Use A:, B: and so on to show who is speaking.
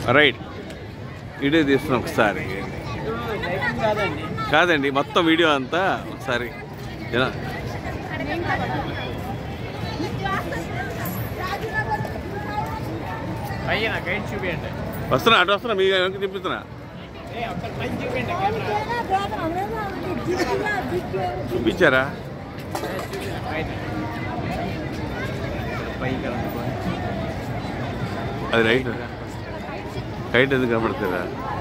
A: right video తీస్తున్నాం ఒకసారి కాదండి మొత్తం వీడియో అంతా ఒకసారి ఇలా
B: అయ్యా నా గైడ్ చూపించండి
A: వస్తున్నా అటు వస్తున్నా మీ వెనక్కి తిప్పుతున్నా
B: ఏ ఒక్క పైన చూపించండి కెమెరా
A: చూపించారా
B: పైన పైకి అనుకోండి
A: అది రైట్ రైట్ ఎందుకు కనబడుతుందా